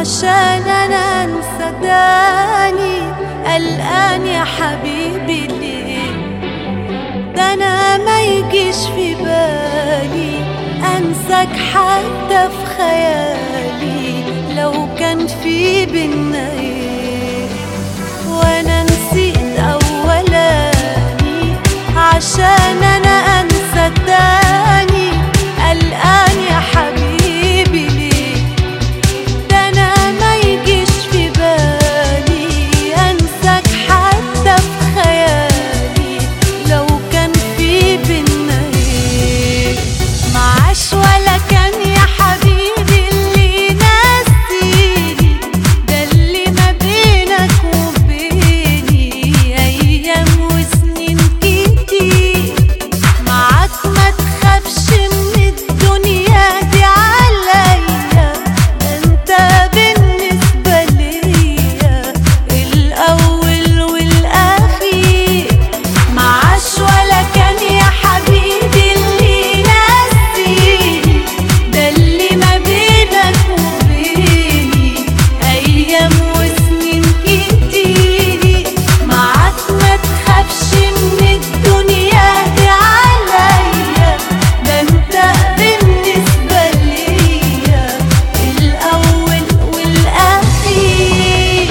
عشان انا انسى تاني قلقان يا حبيبي ليه ده انا ما يجيش في بالي انساك حتى في خيالي لو كان في بينا ايه وانا نسيت اولاني عشان انا انسى تاني قلقان يا حبيبي ليه ده انا ما يجيش في بالي انساك حتى في خيالي لو كان في بينا ايه معاش ولا كان يا حبيبي اللي ناسيني ده اللي ما بينك وبيني ايام وسنين كتير معاك ما تخافش من الدنيا دي عليا ده انت بالنسبة ليا الأول والأخير معاش ولا كان يا حبيبي اللي ناسيني ده اللي ما بينك وبيني أيام وسنين كتير معاك ما تخافش من الدنيا دي عليا ده انت بالنسبة ليا الأول والأخير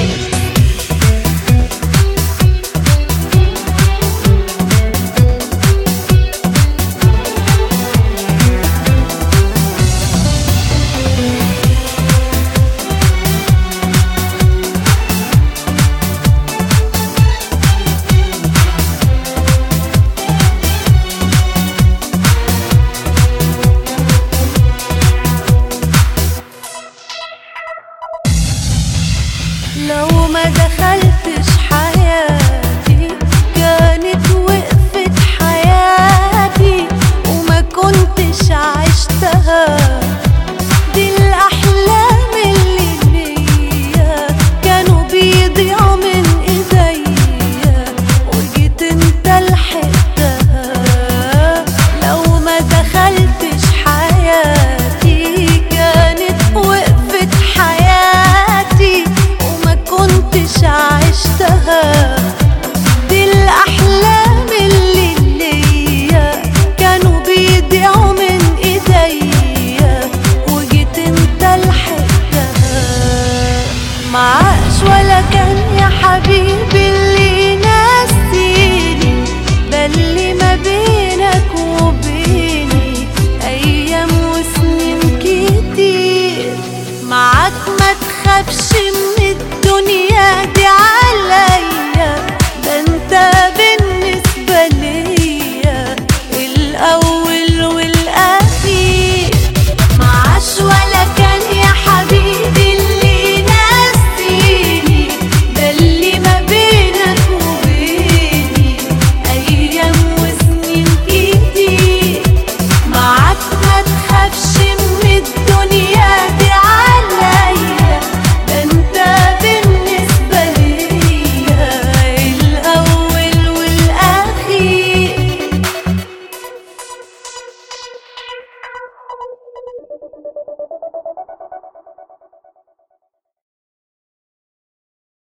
لو ما دخلتش حياتي كانت وقفت حياتي وما كنتش عشتها دي الأحلام اللي ليا كانوا بيضيعوا من إيديا وجيت انت لحقتها لو ما دخلتش حياتي كانت وقفت حياتي وما كنتش عشتها دي الأحلام اللي ليا كانوا بيضيعوا من إيديا وجيت انت لحقتها معاش ولا كان يا حبيبي